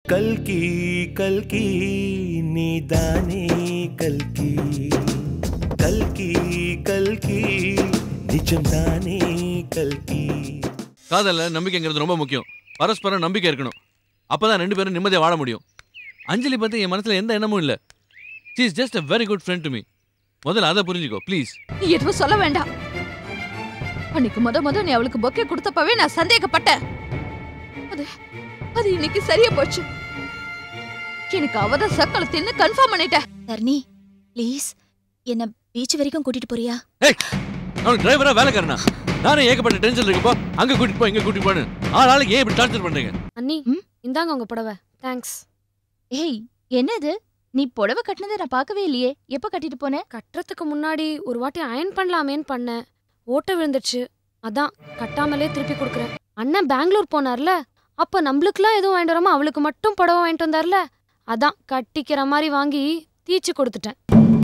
கல்கி கல்கி நீதானே கல்கி கல்கி கல்கி நிஜம்தானே கல்கி காதல்ல நம்பிக்கைங்கிறது ரொம்ப முக்கியம் பரஸ்பரம் நம்பிக்கை இருக்கணும் அப்பதான் ரெண்டு பேரும் நிம்மதியா வாழ முடியும் அஞ்சலி பத்தி என் மனசுல எந்த எண்ணமும் இல்ல she is just a very good friend to me முதல்ல அதை புரிஞ்சுக்கோ ப்ளீஸ் நீ எதுவும் சொல்ல வேண்டாம் அன்னைக்கு முத முத நீ அவளுக்கு பொக்கே கொடுத்தப்பவே நான் சந்தேகப்பட்டேன் அது அது இன்னைக்கு சரியா போச்சு எனக்கு அவதான் சக்கலை தின்னு கன்ஃபார்ம் பண்ணிட்டேன் தர்ணி ப்ளீஸ் என்ன பீச் வரைக்கும் கூட்டிட்டு போறியா ஏய் அவனுக்கு டிரைவரா வேலைக்காரனா நானே ஏகப்பட்ட டென்ஷன் இருக்கப்போ அங்க கூட்டிட்டு போ இங்க கூட்டிட்டு போன்னு ஆள் ஆளுக்கு ஏன் இப்படி டார்ச்சர் பண்றீங்க அண்ணி ம்? இந்தாங்க உங்க புடவை தேங்க்ஸ் ஏய் என்னது நீ புடவை கட்டினதை நான் பார்க்கவே இல்லையே எப்ப கட்டிட்டு போன கட்டுறதுக்கு முன்னாடி ஒரு வாட்டி அயன் பண்ணலாமேன்னு பண்ணேன் ஓட்ட விழுந்துருச்சு அதான் கட்டாமலே திருப்பி கொடுக்குறேன் அண்ணன் பெங்களூர் போனார்ல அப்ப நம்மளுக்குலாம் எதுவும் வாங்கிட்டு வராம அவளுக்கு மட்டும் புடவை வாங்கிட்டு வந்தார்ல அதான் கட்டிக்கிற மாதிரி வாங்கி தீச்சு கொடுத்துட்டேன்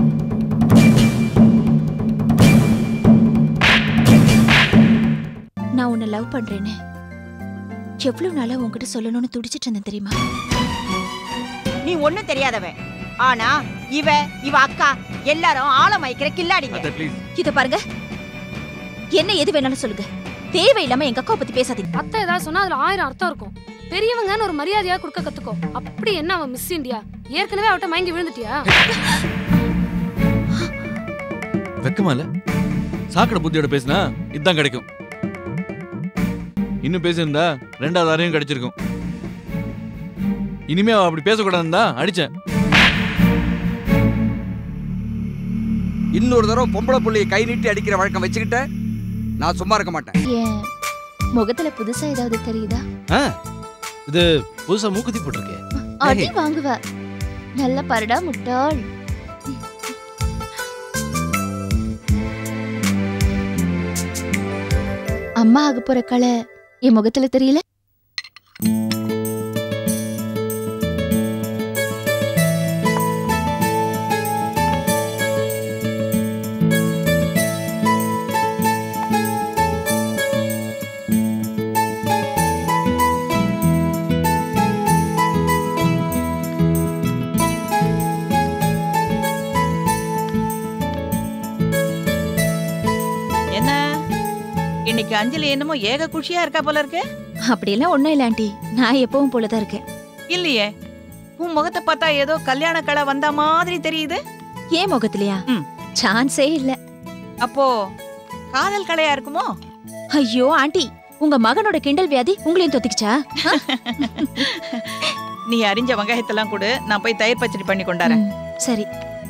நான் உன்னை லவ் பண்றேன்னு எவ்வளவு நாளா உன்கிட்ட சொல்லணும்னு துடிச்சிட்டு இருந்தேன் தெரியுமா நீ ஒண்ணும் தெரியாதவன் ஆனா இவ இவ அக்கா எல்லாரும் ஆழமயக்கிற கில்லாடிங்க அத்தை ப்ளீஸ் இத பாருங்க என்ன எது வேணாலும் சொல்லுங்க தேவையில்லாம எங்க அக்காவை பத்தி பேசாதீங்க அத்தை ஏதாவது சொன்னா அதுல ஆயிரம் அர்த்தம் இருக்கும் பெரியவங்கன்னு ஒரு மரியாதையா கொடுக்க கத்துக்கோ அப்படி என்ன அவன் மிஸ் இண்டியா ஏற்கனவே அவட்ட மயங்கி விழுந்துட்டியா வெக்கமா இல்ல சாக்கடை புத்தியோட பேசினா இதுதான் கிடைக்கும் இன்னும் பேசியிருந்தா ரெண்டாவது அறையும் கிடைச்சிருக்கும் இனிமே அவ அப்படி பேசக்கூடாதுன்னு தான் அடிச்சேன் இன்னொரு தடவை பொம்பளை புள்ளைய கை நீட்டி அடிக்கிற வழக்கம் வச்சுக்கிட்ட நான் சும்மா இருக்க மாட்டேன் ஏன் முகத்துல புதுசா ஏதாவது தெரியுதா இது புதுசா மூக்குத்தி போட்டிருக்கே அடி வாங்குவ நல்ல பரடா முட்டாள் அம்மா ஆக போற கலை என் முகத்துல தெரியல என்ன இன்னைக்கு அஞ்சலி என்னமோ ஏக குஷியா இருக்கா போல இருக்கு அப்படியெல்லாம் ஒண்ணும் இல்ல ஆண்டி நான் எப்பவும் போலதான் இருக்கேன் இல்லையே உன் முகத்தை பார்த்தா ஏதோ கல்யாண கலை வந்த மாதிரி தெரியுது ஏன் முகத்திலயா ம். சான்ஸே இல்ல அப்போ காதல் கலையா இருக்குமோ ஐயோ ஆண்டி உங்க மகனோட கிண்டல் வியாதி உங்களையும் தொத்திக்கிச்சா நீ அறிஞ்ச வெங்காயத்தெல்லாம் கொடு நான் போய் தயிர் பச்சடி பண்ணி கொண்டாரேன் ம், சரி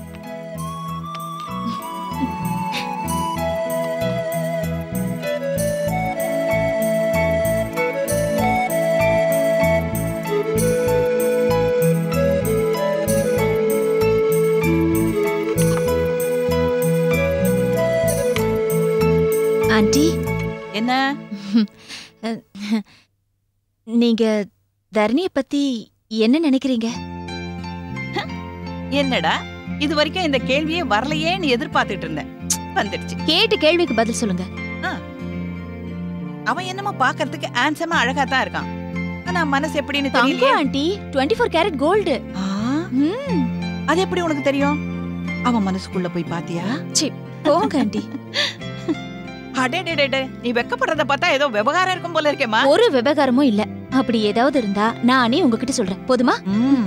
ஆண்டி என்ன நீங்க தரணிய பத்தி என்ன நினைக்கிறீங்க என்னடா இது வரைக்கும் இந்த கேள்வியே வரலையேன்னு எதிர்பார்த்துட்டு இருந்தேன் வந்துடுச்சு கேட்ட கேள்விக்கு பதில் சொல்லுங்க அவன் என்னமோ பாக்குறதுக்கு ஆன்சமா அழகா தான் இருக்கான் ஆனா மனசு எப்படின்னு தங்கம் தெரியல ஆண்டி 24 ஃபோர் கேரட் கோல்டு அது எப்படி உனக்கு தெரியும் அவன் மனசுக்குள்ள போய் பாத்தியா போங்க ஆண்டி அடே நீ வெக்கப்படுறத பார்த்தா ஏதோ விவகாரம் இருக்கும் போல இருக்கேம்மா ஒரு விவகாரமும் இல்ல அப்படி ஏதாவது இருந்தா நானே உங்ககிட்ட சொல்றேன் போதுமா ம்.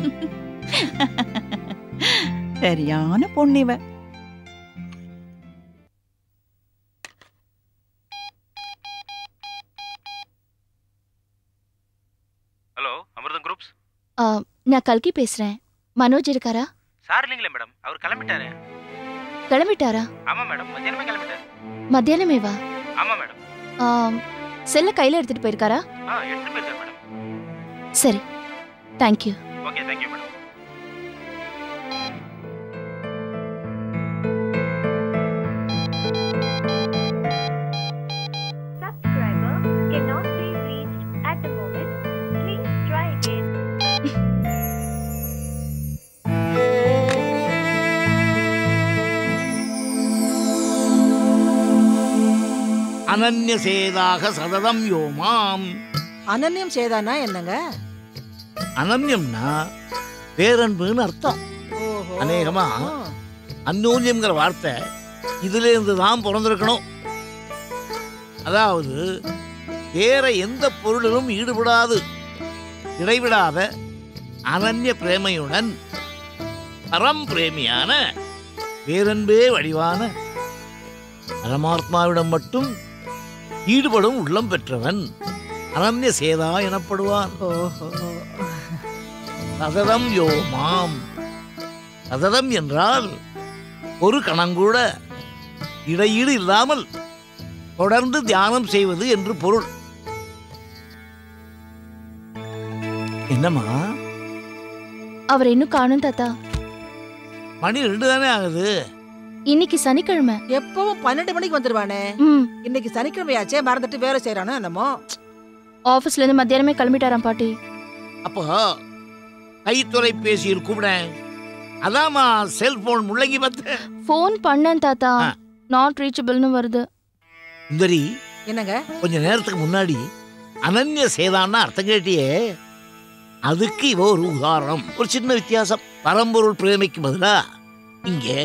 சரியான பொண்ணு இவ ஹலோ அமிர்தம் குரூப்ஸ் ஆ, நான் கல்கி பேசுறேன் மனோஜ் இருக்காரா சார் இல்லைங்களே மேடம் அவர் கிளம்பிட்டாரு கிளம்பிட்டாரா ஆமா மேடம் மத்தியானமே கிளம்பிட்டாரு மத்தியானமேவா ஆமா மேடம் ஆம், செல்ல கையில எடுத்துட்டு போயிருக்காரா ஆ எடுத்து போயிருக்காரு மேடம் சரி thank you okay thank you madam Subscriber cannot be reached at the moment. Please try again. அனன்யசேதாக சததம் யோமாம் அனன்யம் சேதானா என்னங்க அனன்யம்னா பேரன்புன்னு அர்த்தம் அநேகமா அந்யோன்யம்ங்கிற வார்த்தை இதுல இருந்து தான் பிறந்திருக்கணும் அதாவது வேற எந்த பொருளிலும் ஈடுபடாது இடைவிடாத அனன்ய பிரேமையுடன் பரம் பிரேமியான பேரன்பே வடிவான பரமாத்மாவிடம் மட்டும் ஈடுபடும் உள்ளம் பெற்றவன் அனன்ய சேதா எனப்படுவான் சததம் யோமாம் சததம் என்றால் ஒரு கணங்கூட இடையீடு இல்லாமல் தொடர்ந்து தியானம் செய்வது என்று பொருள் என்னம்மா அவர் இன்னும் காணும் தாத்தா மணி ரெண்டு தானே ஆகுது இன்னைக்கு சனிக்கிழமை எப்பவும் பன்னெண்டு மணிக்கு வந்துருவானே ம் இன்னைக்கு சனிக்கிழமையாச்சே மறந்துட்டு வேலை செய்யறானோ என்னமோ ஆபீஸ்ல இருந்து மத்தியானமே கிளம்பிட்டாராம் பாட்டி அப்போ கை தொலைபேசியில் கூப்பிடேன் அதாம்மா செல்போன் முள்ளங்கி பத்து ஃபோன் பண்ணேன் தாத்தா ஆ. நாட் ரீச்சபிள்னு வருது சுந்தரி என்னங்க கொஞ்ச நேரத்துக்கு முன்னாடி அனன்ய சேதான்னா அர்த்தம் கேட்டியே அதுக்கு இவ ஒரு உதாரணம் ஒரு சின்ன வித்தியாசம் பரம்பொருள் பிரேமைக்கு பதிலா இங்கே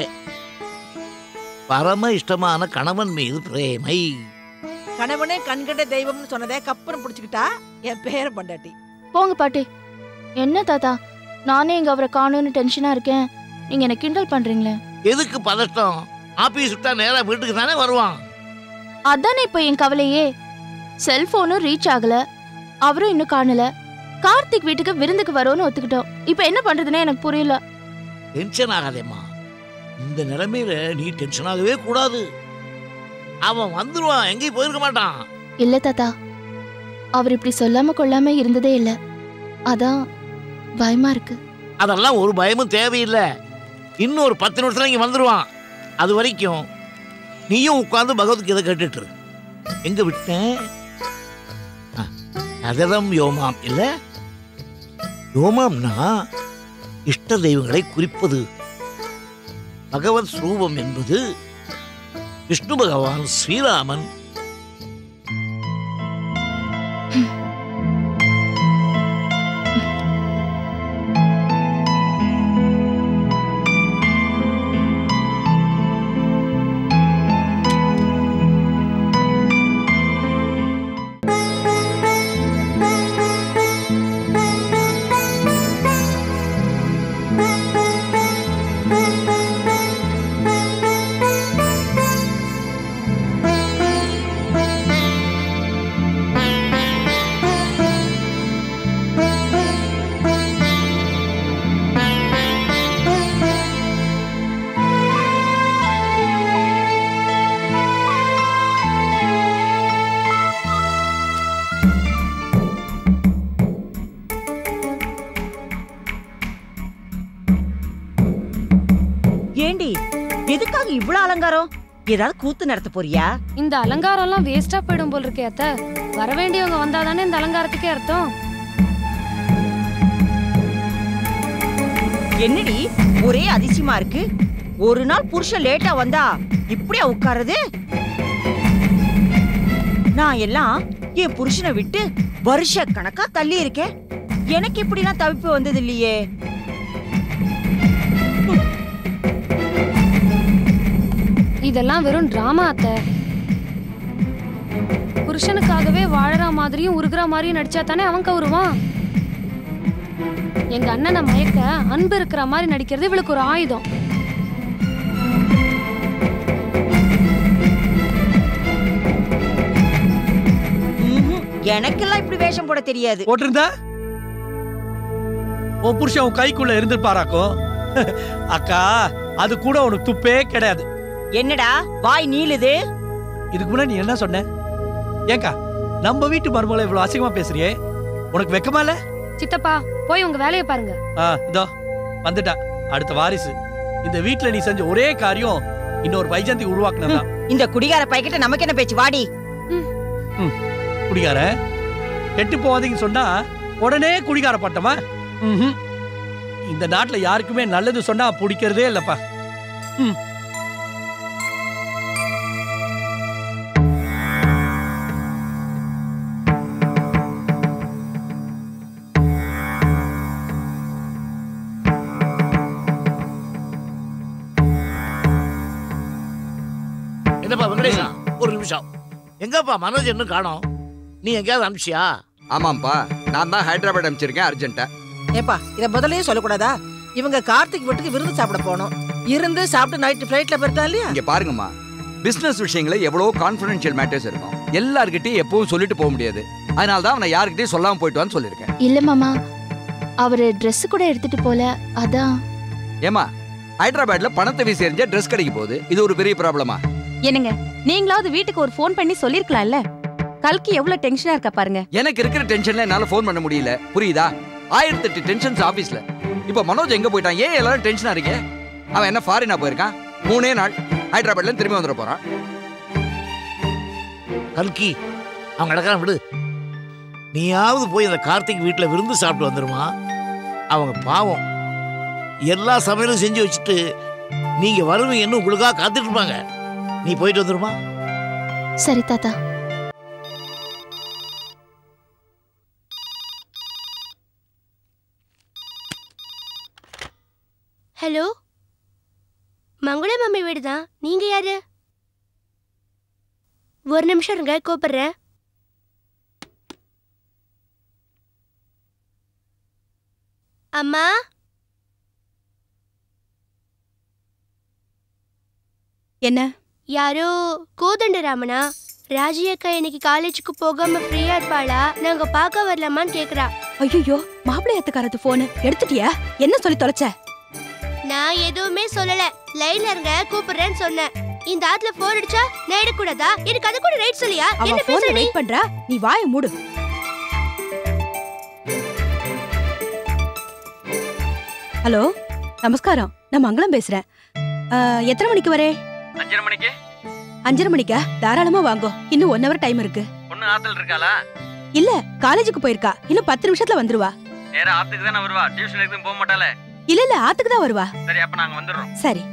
பரம இஷ்டமான கணவன் மீது பிரேமை கணவனே கண்கண்ட தெய்வம்னு சொன்னதே கப்பரம் பிடிச்சுக்கிட்டா என் பேர பண்டாட்டி போங்க பாட்டி என்ன தாத்தா நானே இங்க அவரை காணும்னு டென்ஷனா இருக்கேன் நீங்க என்ன கிண்டல் பண்றீங்களே எதுக்கு பதட்டம் ஆபீஸ் விட்டா நேரா வீட்டுக்கு தானே வருவான் அதானே இப்ப என் கவலையே செல்போனும் ரீச் ஆகல அவரும் இன்னும் காணல கார்த்திக் வீட்டுக்கு விருந்துக்கு வரோன்னு ஒத்துக்கிட்டோம் இப்ப என்ன பண்றதுன்னே எனக்கு புரியல டென்ஷன் ஆகாதேம்மா இந்த நிலைமையில நீ டென்ஷன் ஆகவே கூடாது அவன் வந்துருவான் எங்கேயும் போயிருக்க மாட்டான் இல்ல தாத்தா அவர் இப்படி சொல்லாம கொள்ளாம இருந்ததே இல்ல அதான் பயமா இருக்கு அதெல்லாம் ஒரு பயமும் தேவையில்லை இன்னும் ஒரு பத்து நிமிஷத்துல இங்க வந்துருவான் அது வரைக்கும் நீயும் உட்கார்ந்து பகவத்கீதை கேட்டுட்டு இரு. எங்க விட்டேன் ஆ, அதரம் யோமாம் இல்ல யோமாம்னா இஷ்ட தெய்வங்களை குறிப்பது பகவத் ஸ்ரூபம் என்பது விஷ்ணு பகவான் ஸ்ரீராமன் ஏண்டி எதுக்காக இவ்வளவு அலங்காரம் ஏதாவது கூத்து நடத்த போறியா இந்த அலங்காரம்லாம் வேஸ்டா போயிடும் போல் இருக்கே அத்த வர வேண்டியவங்க வந்தாதானே இந்த அலங்காரத்துக்கே அர்த்தம் என்னடி ஒரே அதிசயமா இருக்கு ஒரு நாள் புருஷன் லேட்டா வந்தா இப்படியா உட்காருது நான் எல்லாம் என் புருஷனை விட்டு வருஷ கணக்கா தள்ளி இருக்கேன் எனக்கு இப்படிலாம் தவிப்பு வந்தது இல்லையே இதெல்லாம் வெறும் டிராமா அத்த புருஷனுக்காகவே வாழற மாதிரியும் உருகுற மாதிரியும் நடிச்சா தானே அவன் கவுருவான் எங்க அண்ணனை மயக்க அன்பு இருக்கிற மாதிரி நடிக்கிறது இவளுக்கு ஒரு ஆயுதம் ம்ஹும். எனக்கெல்லாம் இப்படி வேஷம் போட தெரியாது போட்டிருந்தா உன் புருஷன் உன் கைக்குள்ள இருந்திருப்பாராக்கும் அக்கா அது கூட உனக்கு துப்பே கிடையாது என்னடா வாய் நீளுது இதுக்கு முன்னாடி நீ என்ன சொன்ன ஏங்கா நம்ம வீட்டு மருமகளை இவ்வளவு அசிங்கமா பேசுறியே உனக்கு வெக்கமா இல்ல சித்தப்பா போய் உங்க வேலையை பாருங்க ஆ இதோ வந்துட்டா அடுத்த வாரிசு இந்த வீட்ல நீ செஞ்ச ஒரே காரியம் இன்னொரு வைஜந்தி உருவாக்குனதா இந்த குடிகார பைக்கிட்ட நமக்கு என்ன பேச்சு வாடி குடிகார கெட்டு போவாதீங்கன்னு சொன்னா உடனே குடிகார பட்டமா ம்ஹும். இந்த நாட்டுல யாருக்குமே நல்லது சொன்னா பிடிக்கிறதே இல்லப்பா ம். சந்தோஷம் எங்கப்பா மனோஜ் இன்னும் காணோம் நீ எங்கேயாவது அனுப்பிச்சியா ஆமாம்ப்பா நான் தான் ஹைதராபாத் அனுப்பிச்சிருக்கேன் அர்ஜென்ட்டா ஏப்பா இத முதல்லயே சொல்லக்கூடாதா இவங்க கார்த்திக் வீட்டுக்கு விருந்து சாப்பிட போனோம் இருந்து சாப்பிட்டு நைட்டு ஃபிளைட்ல போயிருக்கா இல்லையா இங்க பாருங்கம்மா பிசினஸ் விஷயங்கள எவ்வளோ கான்ஃபிடென்ஷியல் மேட்டர்ஸ் இருக்கும் எல்லார்கிட்டயும் எப்பவும் சொல்லிட்டு போக முடியாது அதனால தான் அவனை யாருக்கிட்டையும் சொல்லாம போயிட்டு வான்னு சொல்லியிருக்கேன் இல்ல மாமா அவரு Dress கூட எடுத்துட்டு போல அதான் ஏமா ஹைதராபாத்ல பணத்தை வீசி எறிஞ்சா ட்ரெஸ் கிடைக்க போகுது இது ஒரு பெரிய ப்ராப்ளமா என்னங்க நீங்களாவது வீட்டுக்கு ஒரு ஃபோன் பண்ணி சொல்லிருக்கலாம்ல கல்கி எவ்வளவு டென்ஷனா இருக்கா பாருங்க எனக்கு இருக்கிற டென்ஷன்ல என்னால ஃபோன் பண்ண முடியல புரியுதா ஆயிரத்தி எட்டு டென்ஷன்ஸ் ஆபீஸ்ல இப்போ மனோஜ் எங்க போயிட்டான் ஏன் எல்லாரும் டென்ஷனா இருக்கீங்க அவன் என்ன ஃபாரினா போயிருக்கான் மூணே நாள் ஹைதராபாத்ல இருந்து திரும்பி வந்துட போறான் கல்கி அவங்க நடக்கிறான் விடு நீயாவது போய் அந்த கார்த்திக் வீட்டில் விருந்து சாப்பிட்டு வந்துருமா அவங்க பாவம் எல்லா சமையலும் செஞ்சு வச்சுட்டு நீங்க வருவீங்கன்னு உங்களுக்காக காத்துட்டு இருப்பாங்க நீ போயிட்டு வந்துருமா சரி தாத்தா ஹலோ மங்கள மம்மி வீடு தான் நீங்க யாரு ஒரு நிமிஷம் இருங்க கூப்பிடுறேன் அம்மா என்ன யாரோ கோதண்டராமனா ராஜி அக்கா இன்னைக்கு காலேஜுக்கு போகாம ஃப்ரீயா இருப்பாளா நாங்க பார்க்க வரலாமான்னு கேக்குறா ஐயோ மாப்பிள்ளையத்துக்காரத்து போனு எடுத்துட்டியா என்ன சொல்லி தொலைச்ச நான் எதுவுமே சொல்லல லைன்ல இருங்க கூப்பிடுறேன்னு சொன்னேன் இந்த ஆத்துல போன் அடிச்சா நான் எடுக்கூடாதா எனக்கு அது கூட ரைட் சொல்லியா அவ என்ன போன்ல பேசுற நீ வெயிட் பண்றா நீ வாயை மூடு ஹலோ நமஸ்காரம் நான் மங்களம் பேசுறேன் ஆ, எத்தனை மணிக்கு வரே அஞ்சரை மணிக்கு அஞ்சரை மணிக்கா தாராளமா வாங்கோ இன்னும் ஒன் ஹவர் டைம் இருக்கு பொண்ணு ஆத்துல இருக்காளா இல்ல காலேஜுக்கு போயிருக்கா இன்னும் பத்து நிமிஷத்துல வந்துருவா நேரா ஆத்துக்கு தானே வருவா டியூஷன் எதுவும் போக மாட்டாளே இல்ல இல்ல ஆத்துக்கு தான் வருவா சரி அப்ப நாங்க வந்துடுறோம் சரி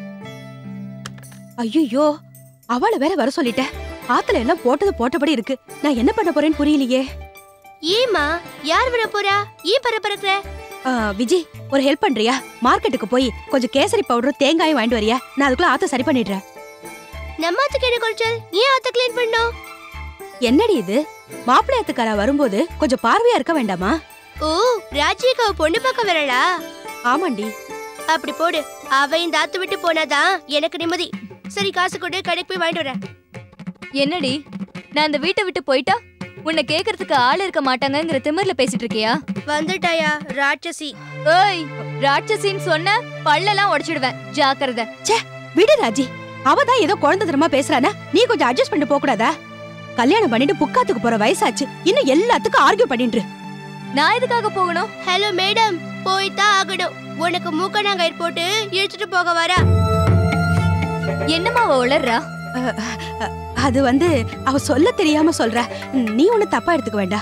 ஐயோ அவளை வேற வர சொல்லிட்டேன் ஆத்துல எல்லாம் போட்டது போட்டபடி இருக்கு நான் என்ன பண்ண போறேன்னு புரியலையே ஏமா யார் வர போறா ஏன் பரபரக்கிற ஆ, விஜி ஒரு ஹெல்ப் பண்றியா மார்க்கெட்டுக்கு போய் கொஞ்சம் கேசரி பவுடரும் தேங்காயும் வாங்கிட்டு வரியா நான் அதுக்குள்ள ஆத்த சரி பண்ணிடுறேன் நம்ம ஆத்துக்கு என்ன குறைச்சல் ஏன் ஆத்த கிளீன் பண்ணோம் என்னடி இது மாப்பிள்ளையத்துக்காரா வரும்போது கொஞ்சம் பார்வையா இருக்க வேண்டாமா ஓ ராஜிக்கு அவ பொண்ணு பார்க்க வரலா ஆமாண்டி அப்படி போடு அவ இந்த ஆத்து விட்டு போனாதான் எனக்கு நிம்மதி சரி காசு கொண்டு கடைக்கு போய் வாங்கிட்டு வரேன் என்னடி நான் அந்த வீட்டை விட்டு போயிட்டா உன்னை கேக்குறதுக்கு ஆள் இருக்க மாட்டாங்கங்கிற திமிர்ல பேசிட்டு இருக்கியா வந்துட்டாயா ராட்சசி ஏய் ராட்சசின்னு சொன்ன பல்லெல்லாம் உடைச்சிடுவேன் ஜாக்கிரதை ச்சே விடு ராஜி அவ தான் ஏதோ குழந்தை தரமா பேசுறானா நீ கொஞ்சம் அட்ஜஸ்ட் பண்ணிட்டு போக கூடாதா கல்யாணம் பண்ணிட்டு புக்காத்துக்கு போற வயசாச்சு இன்னும் எல்லாத்துக்கும் ஆர்கியூ பண்ணிட்டு நான் எதுக்காக போகணும் ஹலோ மேடம் போய்தான் ஆகணும் உனக்கு மூக்கணாங்கயிறு போட்டு இழுத்துட்டு போக வரா என்னம்மா அவ உளர்றா அது வந்து அவ சொல்ல தெரியாம சொல்ற நீ ஒண்ணு தப்பா எடுத்துக்க வேண்டாம்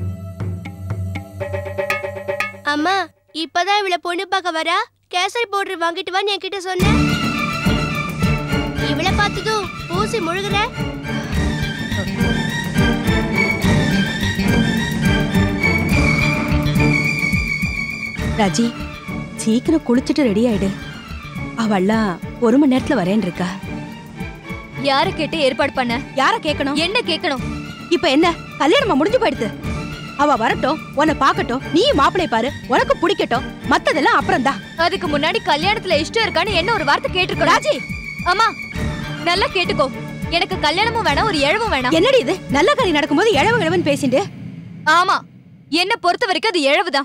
அம்மா இப்பதான் இவள பொண்ணு பார்க்க வரா கேசரி பவுடர் வாங்கிட்டு வான்னு என்கிட்ட சொன்ன இவள பார்த்ததும் பூசி முழுகுற ராஜி சீக்கிரம் குளிச்சுட்டு ரெடி ஆயிடு அவள்லாம் ஒரு மணி நேரத்துல வரேன் இருக்கா யார கேட்டு ஏற்பாடு பண்ண யார கேட்கணும் என்ன கேட்கணும் இப்ப என்ன கல்யாணமா முடிஞ்சு போயிடுது அவ வரட்டும் உன்னை பார்க்கட்டும் நீ மாப்பிளை பாரு உனக்கு பிடிக்கட்டும் மத்ததெல்லாம் அப்புறம் தான் அதுக்கு முன்னாடி கல்யாணத்துல இஷ்டம் இருக்கான்னு என்ன ஒரு வார்த்தை கேட்டிருக்கணும் ராஜி அம்மா நல்லா கேட்டுக்கோ எனக்கு கல்யாணமும் வேணாம் ஒரு இழவும் வேணாம் என்னடி இது நல்ல காரியம் நடக்கும்போது இழவு இழவுன்னு பேசிட்டு ஆமா என்ன பொறுத்த வரைக்கும் அது இழவுதான்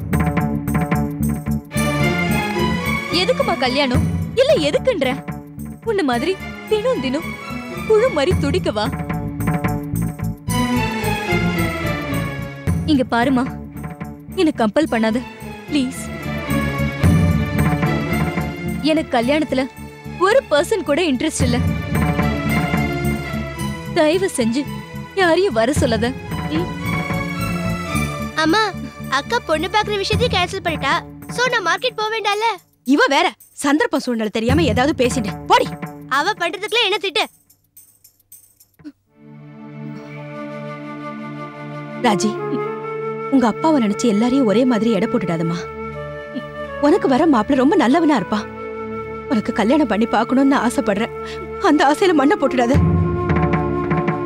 எதுக்குமா கல்யாணம் இல்ல எதுக்குன்ற உன்ன மாதிரி தினம் தினம் புழு மாதிரி துடிக்கவா இங்க பாருமா என்ன கம்பல் பண்ணாத ப்ளீஸ் எனக்கு கல்யாணத்துல ஒரு பர்சன் கூட இன்ட்ரெஸ்ட் இல்ல தயவு செஞ்சு யாரையும் வர சொல்லாத ம்? அம்மா அக்கா பொண்ணு பார்க்குற விஷயத்தையும் கேன்சல் பண்ணிட்டா சோ நான் மார்க்கெட் போக வேண்டாம்ல இவ வேற சந்தர்ப்பம் சூழ்நிலை தெரியாம ஏதாவது பேசிட்டு போடி அவ பண்றதுக்குலாம் என்ன திட்டு ராஜி உங்க அப்பாவை நினைச்சு எல்லாரையும் ஒரே மாதிரி எடை போட்டுடாதம்மா உனக்கு வர மாப்பிள்ள ரொம்ப நல்லவனா இருப்பான் உனக்கு கல்யாணம் பண்ணி பார்க்கணும்னு ஆசைப்படுறேன் அந்த ஆசையில மண்ணை போட்டுடாத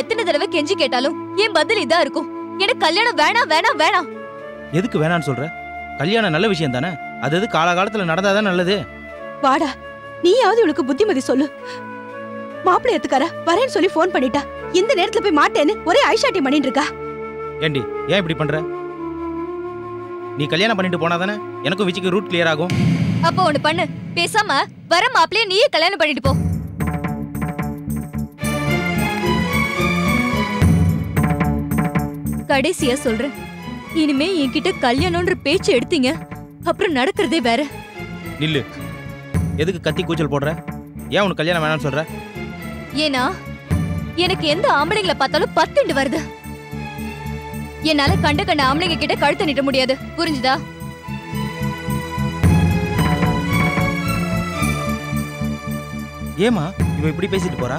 எத்தனை தடவை கெஞ்சி கேட்டாலும் என் பதில் இதா இருக்கும் எனக்கு கல்யாணம் வேணாம் வேணாம் வேணாம் எதுக்கு வேணான்னு சொல்ற கல்யாணம் நல்ல விஷயம் தானே அது எது காலகாலத்துல நடந்தாதான் நல்லது வாடா நீயாவது இவளுக்கு புத்திமதி சொல்லு மாப்பிள்ளை எத்துக்காரா வரேன்னு சொல்லி ஃபோன் பண்ணிட்டா இந்த நேரத்துல போய் மாட்டேன்னு ஒரே ஐஷாட்டி பண்ணிட்டு இருக்கா ஏண்டி ஏன் இப்படி பண்ற நீ கல்யாணம் பண்ணிட்டு போனா தானே எனக்கும் விச்சிக்கு ரூட் கிளியர் ஆகும் அப்போ ஒண்ணு பண்ணு பேசாம வர மாப்பிளைய நீயே கல்யாணம் பண்ணிட்டு போ கடைசியா சொல்றேன் இனிமே என்கிட்ட கல்யாணம்ன்ற பேச்சு எடுத்தீங்க அப்புறம் நடக்கிறதே வேற நில்லு எதுக்கு கத்தி கூச்சல் போடுற ஏன் உனக்கு கல்யாணம் வேணாம்னு சொல்ற ஏன்னா எனக்கு எந்த ஆம்பளைங்களை பார்த்தாலும் பத்துண்டு வருது என்னால கண்ட கண்ட ஆம்பளைங்க கிட்ட கழுத்தை நீட்ட முடியாது புரிஞ்சுதா ஏமா இவ இப்படி பேசிட்டு போறா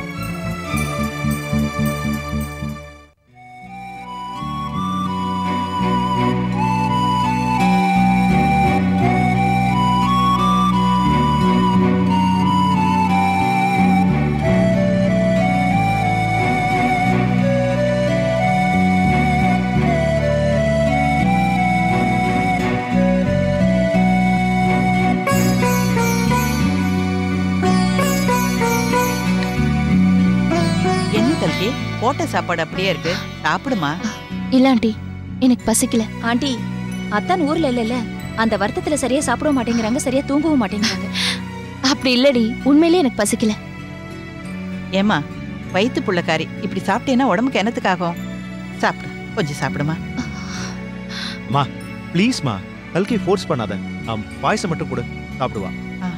என்ன கல்கி போட்ட சாப்பாடு அப்படியே இருக்கு சாப்பிடுமா இல்ல ஆண்டி எனக்கு பசிக்கல ஆண்டி அத்தான் ஊர்ல இல்ல அந்த வருத்தத்துல சரியா சாப்பிட மாட்டேங்கிறாங்க சரியா தூங்கவும் மாட்டேங்கிறாங்க அப்படி இல்லடி உண்மையிலே எனக்கு பசிக்கல ஏமா வயிற்று புள்ளக்காரி இப்படி சாப்பிட்டேன்னா உடம்புக்கு என்னத்துக்காகும் சாப்பிடு கொஞ்சம் சாப்பிடுமா மா ப்ளீஸ்மா கல்கி ஃபோர்ஸ் பண்ணாத ஆம், பாயசம் மட்டும் கொடு சாப்பிடுவா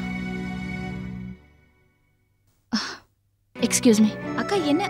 எக்ஸ்கியூஸ் மீ அக்கா என்ன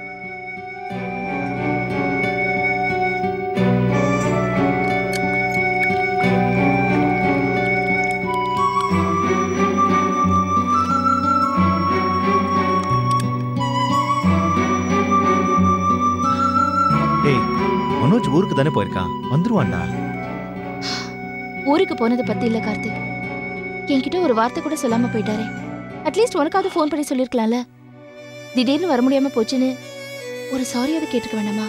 ஏய் மனோஜ் ஊருக்கு தானே போயிருக்கான் வந்துருவான்டா ஊருக்கு போனதை பத்தி இல்ல கார்த்திக் என்கிட்ட ஒரு வார்த்தை கூட சொல்லாம போயிட்டாரே அட்லீஸ்ட் உனக்காவது ஃபோன் பண்ணி சொல்லிருக்கலாம்ல திடீர்னு வர முடியாம போச்சுன்னு ஒரு சாரியாவது கேட்டுக்க வேணாமா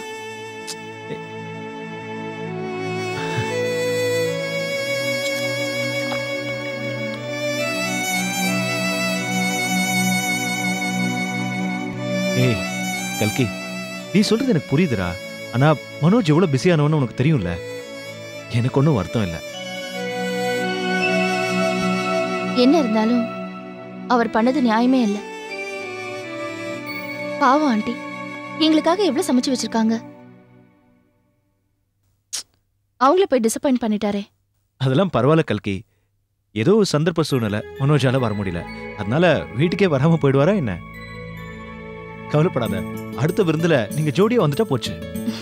ஏய் கல்கி நீ சொல்றது எனக்கு புரியுதுடா ஆனா மனோஜ் எவ்வளவு பிஸியானவன்னு உனக்கு தெரியும்ல எனக்கு ஒன்றும் வருத்தம் இல்லை என்ன இருந்தாலும் அவர் பண்ணது நியாயமே இல்ல பாவம் ஆண்டி எங்களுக்காக எவ்வளவு சமைச்சு வச்சிருக்காங்க அவங்கள போய் டிசப்பாயிண்ட் பண்ணிட்டாரே அதெல்லாம் பரவாயில்ல கல்கி ஏதோ ஒரு சந்தர்ப்ப சூழ்நிலை மனோஜால வர முடியல அதனால வீட்டுக்கே வராம போயிடுவாரா என்ன கவலைப்படாத அடுத்த விருந்துல நீங்க ஜோடியா வந்துட்டா போச்சு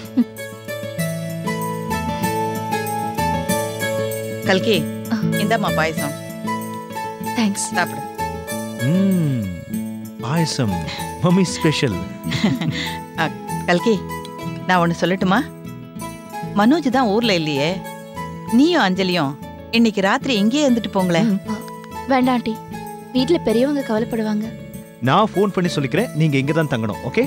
கல்கி இந்தாம்மா பாயசம் தேங்க்ஸ் சாப்பிடு ம், பாயசம் மம்மி ஸ்பெஷல் அ, கல்கி நான் ஒன்று சொல்லட்டுமா மனோஜ் தான் ஊர்ல இல்லையே நீயும் அஞ்சலியும் இன்னைக்கு ராத்திரி இங்கேயே இருந்துட்டு போங்களேன் வேண்டாம் ஆண்டி வீட்ல பெரியவங்க கவலைப்படுவாங்க நான் ஃபோன் பண்ணி சொல்லிக்கிறேன் நீங்க இங்க தான் தங்கணும் ஓகே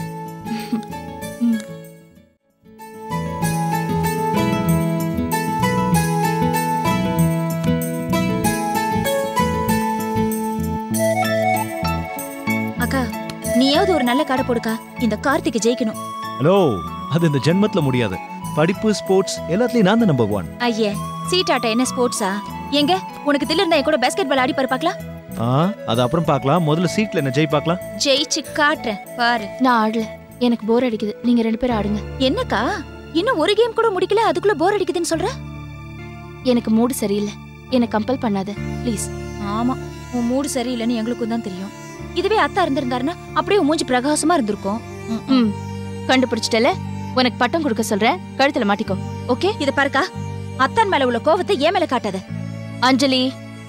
அக்கா நீயாவது ஒரு நல்ல கடை போடுக்கா இந்த கார்த்திக் ஜெயிக்கணும் ஹலோ அது இந்த ஜென்மத்துல முடியாது படிப்பு ஸ்போர்ட்ஸ் எல்லாத்துலயும் நான் தான் நம்பர் ஒன் ஐயே சீட்டாட்ட என்ன ஸ்போர்ட்ஸா எங்க உனக்கு தில்லு இருந்தா என் கூட பேஸ்கெட் பால் ஆடி பாரு பார்க்கலாம் ஆ அது அப்புறம் பார்க்கலாம் முதல்ல சீட்ல என்ன ஜெய் பார்க்கலாம் ஜெயிச்சு காட்டுறேன் பாரு நான் ஆடல எனக்கு போர் அடிக்குது நீங்க ரெண்டு பேரும் ஆடுங்க என்னக்கா இன்னும் ஒரு கேம் கூட முடிக்கல அதுக்குள்ள போர் அடிக்குதுன்னு சொல்ற எனக்கு மூடு சரியில்லை என்னை கம்பல் பண்ணாத ப்ளீஸ் ஆமா உன் மூடு சரியில்லைன்னு எங்களுக்கும் தான் தெரியும் இதுவே அத்தா இருந்திருந்தாருன்னா அப்படியே உன் மூஞ்சி பிரகாசமா இருந்திருக்கும் ம் கண்டுபிடிச்சிட்டல உனக்கு பட்டம் கொடுக்க சொல்றேன் கழுத்துல மாட்டிக்கோ ஓகே இத பாருக்கா அத்தான் மேல உள்ள கோவத்தை ஏன் மேல காட்டாத அஞ்சலி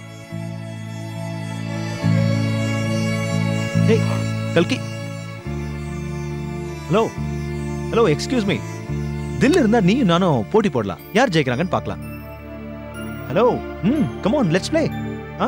ஏய் கல்கி ஹலோ ஹலோ எக்ஸ்கியூஸ் மீ தில் இருந்தா நீயும் நானும் போட்டி போடலாம் யார் ஜெயிக்கிறாங்கன்னு பார்க்கலாம் hello hmm come on let's play ah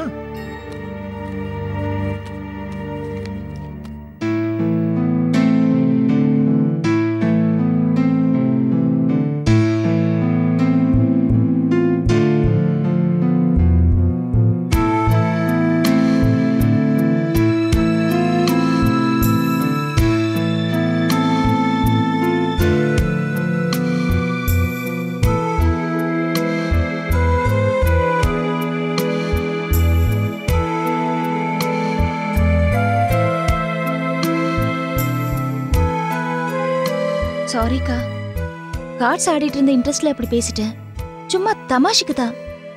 சாரிக்கா கார்ட்ஸ் ஆடிட்டு இருந்த இன்ட்ரெஸ்ட்ல அப்படி பேசிட்டேன் சும்மா தமாஷுக்கு தான்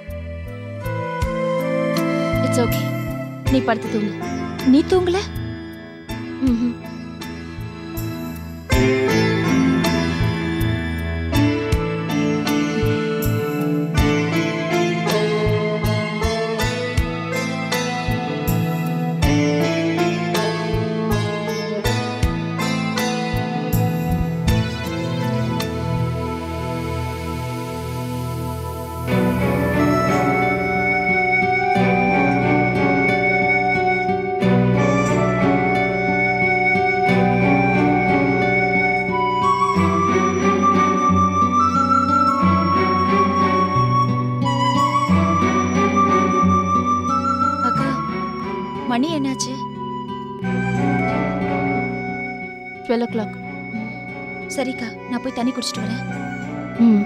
இட்ஸ் ஓகே நீ படுத்து தூங்கு நீ தூங்கல ம்ஹும். அக்கா மணி என்னாச்சு டுவெல் ஓ கிளாக் சரிக்கா நான் போய் தண்ணி குடிச்சிட்டு வரேன் ம்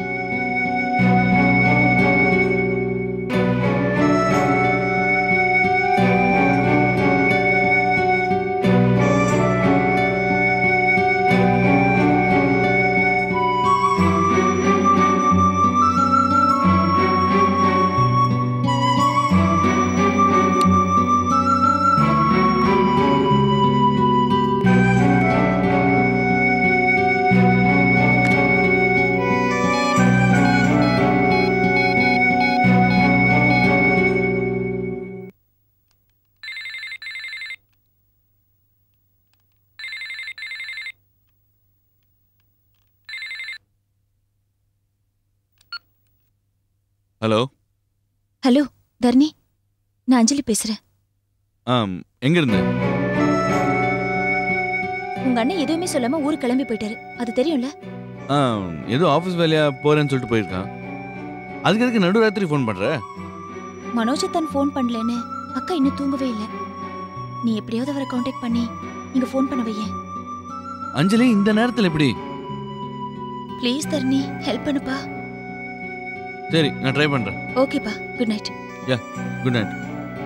ஹலோ ஹலோ தர்ணி நான் அஞ்சலி பேசுறேன் ஆம் எங்க இருந்து உங்க அண்ணன் எதுவுமே சொல்லாம ஊருக்கு கிளம்பி போயிட்டாரு அது தெரியும்ல ஆ ஏதோ ஆஃபீஸ் வேலையா போறேன்னு சொல்லிட்டு போயிருக்கான் அதுக்கு எதுக்கு நடுராத்திரி ஃபோன் பண்ற மனோஜ் தான் ஃபோன் பண்ணலன்னு அக்கா இன்னும் தூங்கவே இல்லை நீ எப்படியாவது அவரை காண்டாக்ட் பண்ணி இங்க ஃபோன் பண்ண வையேன் அஞ்சலி இந்த நேரத்தில் எப்படி ப்ளீஸ் தர்ணி ஹெல்ப் பண்ணுப்பா சரி நான் ட்ரை பண்றேன் ஓகேப்பா good night yeah good night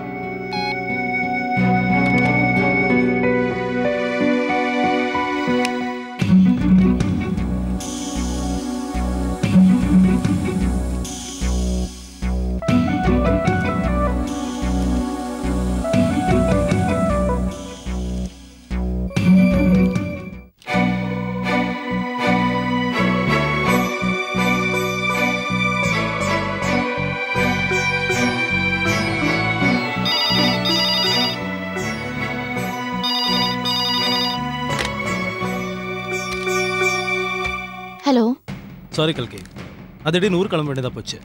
hello sorry கல்கி அது திடீர்னு ஊர் கிளம்ப வேண்டியதா போச்சு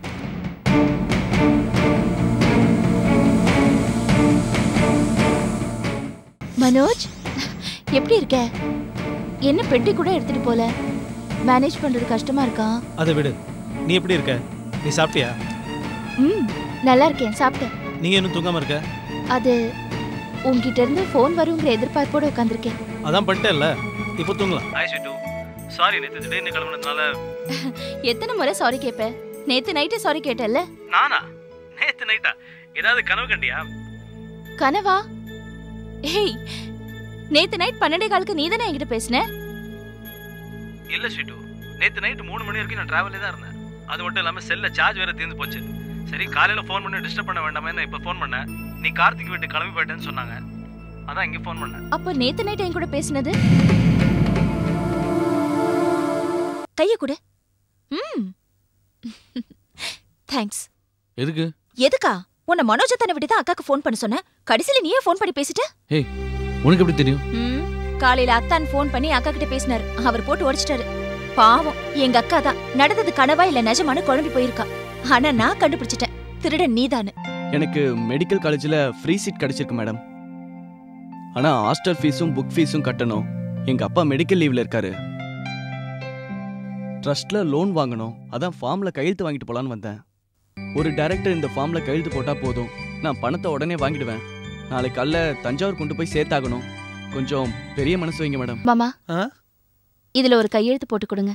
மனோஜ் எப்படி இருக்க என்ன பெட்டி கூட எடுத்துட்டு போல மேனேஜ் பண்றது கஷ்டமா இருக்கா அதை விடு நீ எப்படி இருக்க நீ சாப்பிட்டியா ம் நல்லா இருக்கேன் சாப்பிட்டேன் நீங்க இன்னும் தூங்காம இருக்க அது உங்ககிட்ட இருந்து ஃபோன் வருங்கிற எதிர்பார்ப்போட உட்காந்துருக்கேன் அதான் பண்ணிட்டேன்ல இப்போ தூங்கலாம் ஹாய் ஸ்வீட்டு சாரி நேற்று திடீர்னு கிளம்புனதுனால எத்தனை முறை சாரி கேட்ப நேத்து நைட்டே சாரி கேட்டல்ல நானா நேற்று நைட்டா ஏதாவது கனவு கண்டியா கனவா ஏய் நேத்து நைட் பன்னெண்டே காலுக்கு நீ தானே என்கிட்ட பேசின இல்ல ஸ்வீட்டு நேற்று நைட்டு மூணு மணி வரைக்கும் நான் டிராவலே தான் இருந்தேன் அது மட்டும் இல்லாமல் செல்ல சார்ஜ் வேற தீர்ந்து போச்சு சரி காலையில் ஃபோன் பண்ணி டிஸ்டர்ப் பண்ண வேண்டாமே நான் இப்போ ஃபோன் பண்ணேன் நீ கார்த்திக் வீட்டு கிளம்பி போயிட்டேன்னு சொன்னாங்க அதான் இங்கே ஃபோன் பண்ணேன் அப்ப நேத்து நைட் என் கூட பேசினது கைய கொடு ம் தேங்க்ஸ் எதுக்கு எதுக்கா உன்னை மனோஜ் தன்னை விட்டு தான் அக்காக்கு ஃபோன் பண்ண சொன்னேன் கடைசியில நீயே ஃபோன் பண்ணி பேசிட்ட ஏய் உனக்கு எப்படி தெரியும் ம் காலையில அத்தான் ஃபோன் பண்ணி அக்கா கிட்ட பேசினாரு அவர் போட்டு உடைச்சிட்டாரு பாவம் எங்க அக்கா தான் நடந்தது கனவா இல்ல நிஜமானு குழம்பி போயிருக்கா ஆனா நான் கண்டுபிடிச்சிட்டேன் திருடன் நீதானு எனக்கு மெடிக்கல் காலேஜில் ஃப்ரீ சீட் கிடைச்சிருக்கு மேடம் ஆனால் ஹாஸ்டல் ஃபீஸும் புக் ஃபீஸும் கட்டணும் எங்கள் அப்பா மெடிக்கல் லீவில் இருக்காரு ட்ரஸ்ட்டில் லோன் வாங்கணும் அதான் ஃபார்மில் கையெழுத்து வாங்கிட்டு போகலான்னு வந்தேன் ஒரு டைரக்டர் இந்த ஃபார்மில் கையெழுத்து போட்டால் போதும் நான் பணத்தை உடனே வாங்கிடுவேன் நாளைக்கு காலைல தஞ்சாவூர் கொண்டு போய் சேர்த்தாகணும் கொஞ்சம் பெரிய மனசு வைங்க மேடம் மாமா இதுல ஒரு கையெழுத்து போட்டு கொடுங்க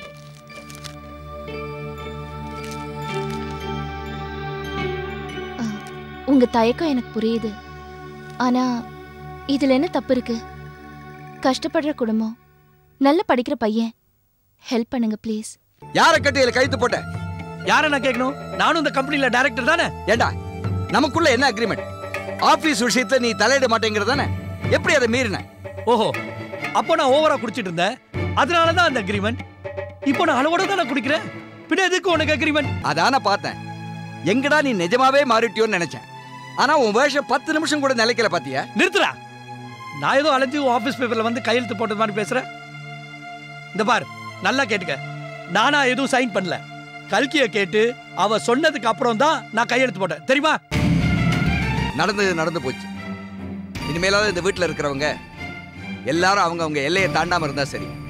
ஆ, உங்க தயக்கம் எனக்கு புரியுது ஆனா இதுல என்ன தப்பு இருக்கு கஷ்டப்படுற குடும்பம் நல்ல படிக்கிற பையன் ஹெல்ப் பண்ணுங்க ப்ளீஸ் யாரை கட்டி இதுல கைத்து போட்ட யாரை நான் கேட்கணும் நானும் இந்த கம்பெனில டைரக்டர் தானே ஏண்டா நமக்குள்ள என்ன அக்ரிமெண்ட் ஆபீஸ் விஷயத்துல நீ தலையிட மாட்டேங்கிறது தானே எப்படி அதை மீறின ஓஹோ அப்போ நான் ஓவரா குடிச்சிட்டு இருந்தேன் அதனால தான் அந்த அக்ரிமெண்ட் இப்போ நான் அளவோட தான் நான் குடிக்கிறேன் பின்ன எதுக்கு உனக்கு அக்ரிமெண்ட் அதான பார்த்தேன் எங்கடா நீ நிஜமாவே மாறிட்டியோன்னு நினைச்சேன் ஆனா உன் வேஷம் பத்து நிமிஷம் கூட நிலைக்கல பாத்தியா நிறுத்துறா நான் ஏதோ அலைஞ்சு ஆபீஸ் பேப்பர்ல வந்து கையெழுத்து போட்டது மாதிரி பேசுறேன் இந்த பார் நல்லா கேட்டுக்க நானா எதுவும் சைன் பண்ணல கல்கிய கேட்டு அவ சொன்னதுக்கு அப்புறம் தான் நான் கையெழுத்து போட்டேன் தெரியுமா நடந்தது நடந்து போச்சு இனிமேலாவது இந்த வீட்டுல இருக்கிறவங்க எல்லாரும் அவங்க அவங்க எல்லையை தாண்டாம இருந்தா சரி